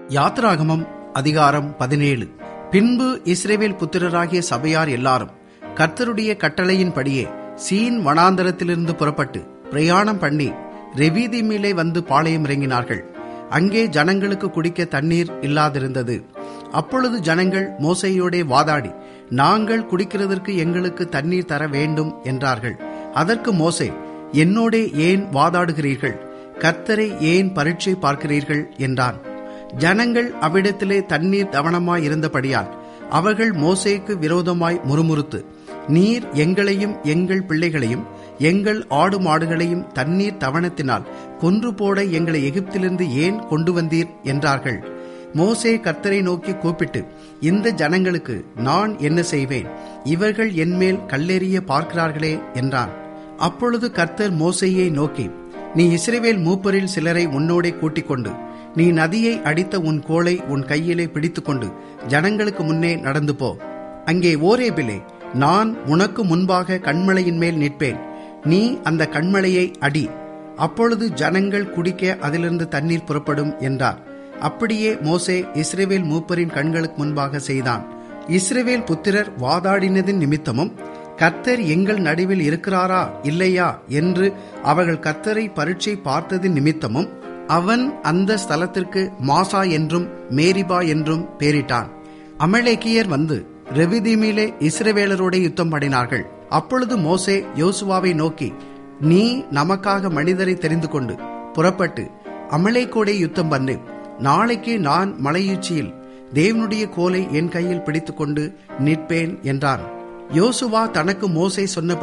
யாத்ராகமம் அதிகாரம் பதினேழு பின்பு இஸ்ரேவேல் புத்திரராகிய சபையார் எல்லாரும் கர்த்தருடைய கட்டளையின்படியே சீன் வனாந்தரத்திலிருந்து புறப்பட்டு பிரயாணம் பண்ணி ரெவீதிமிலே வந்து பாளையம் இறங்கினார்கள் அங்கே ஜனங்களுக்கு குடிக்க தண்ணீர் இல்லாதிருந்தது அப்பொழுது ஜனங்கள் மோசையோடே வாதாடி நாங்கள் குடிக்கிறதற்கு எங்களுக்கு தண்ணீர் தர வேண்டும் என்றார்கள் அதற்கு மோசே என்னோடே ஏன் வாதாடுகிறீர்கள் கர்த்தரை ஏன் பரீட்சை பார்க்கிறீர்கள் என்றான் ஜனங்கள் அவ்விடத்திலே தண்ணீர் தவணமாய் இருந்தபடியால் அவர்கள் மோசேக்கு விரோதமாய் முறுமுறுத்து நீர் எங்களையும் எங்கள் பிள்ளைகளையும் எங்கள் ஆடு மாடுகளையும் தண்ணீர் தவணத்தினால் கொன்று போட எங்களை எகிப்திலிருந்து ஏன் கொண்டு வந்தீர் என்றார்கள் மோசே கர்த்தரை நோக்கி கூப்பிட்டு இந்த ஜனங்களுக்கு நான் என்ன செய்வேன் இவர்கள் என்மேல் கல்லெறிய பார்க்கிறார்களே என்றான் அப்பொழுது கர்த்தர் மோசேயை நோக்கி நீ இஸ்ரேவேல் மூப்பரில் சிலரை உன்னோடே கூட்டிக் கொண்டு நீ நதியை அடித்த உன் கோலை உன் கையிலே பிடித்துக்கொண்டு ஜனங்களுக்கு முன்னே நடந்து போ அங்கே ஓரேபிலே நான் உனக்கு முன்பாக கண்மலையின் மேல் நிற்பேன் நீ அந்த கண்மலையை அடி அப்பொழுது ஜனங்கள் குடிக்க அதிலிருந்து தண்ணீர் புறப்படும் என்றார் அப்படியே மோசே இஸ்ரேவேல் மூப்பரின் கண்களுக்கு முன்பாக செய்தான் இஸ்ரேவேல் புத்திரர் வாதாடினதின் நிமித்தமும் கர்த்தர் எங்கள் நடுவில் இருக்கிறாரா இல்லையா என்று அவர்கள் கர்த்தரை பரீட்சை பார்த்ததின் நிமித்தமும் அவன் அந்த ஸ்தலத்திற்கு மாசா என்றும் மேரிபா என்றும் பேரிட்டான் அமலேக்கியர் வந்து ரெவிதீமிலே இஸ்ரவேலரோட யுத்தம் பண்ணினார்கள் அப்பொழுது மோசே யோசுவாவை நோக்கி நீ நமக்காக மனிதரை தெரிந்து கொண்டு புறப்பட்டு அமலேக்கோடே யுத்தம் பண்ணு நாளைக்கு நான் மலையுச்சியில் தேவனுடைய கோலை என் கையில் பிடித்துக்கொண்டு நிற்பேன் என்றான் யோசுவா தனக்கு மோசை சொன்ன